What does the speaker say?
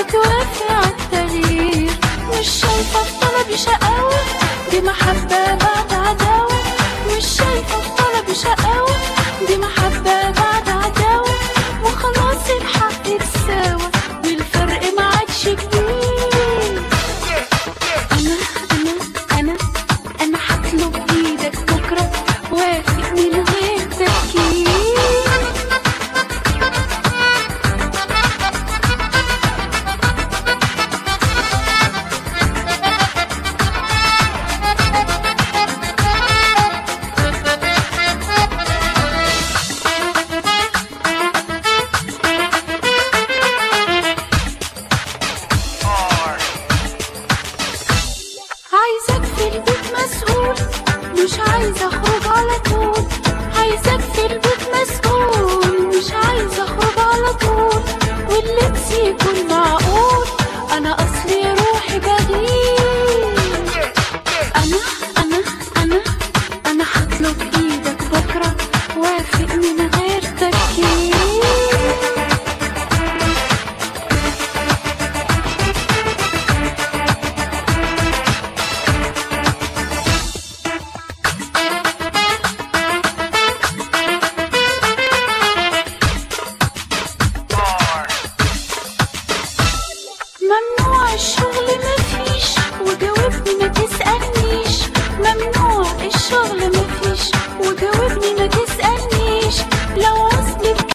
توافق على التغيير مش شايفة في طلبي شقاوة دي محبة بعد عداوة مش شايفة في طلبي شقاوة دي محبة بعد عداوة وخلاص الحق اتساوى والفرق ما عادش كبير أنا أنا أنا أنا هطلب إيدك بكرة وافق من غير تفكير عايزك في البيت مسؤول مش عايزة اخرج على طول عايزك في البيت مسؤول مش عايزة اخرج على طول واللبس يكون معقول انا اصلي روحي بغير انا انا انا انا هطلب ايدك بكرة وافق من غير تفكير ممنوع الشغل مفيش وجاوبني ما تسألنيش ممنوع الشغل مفيش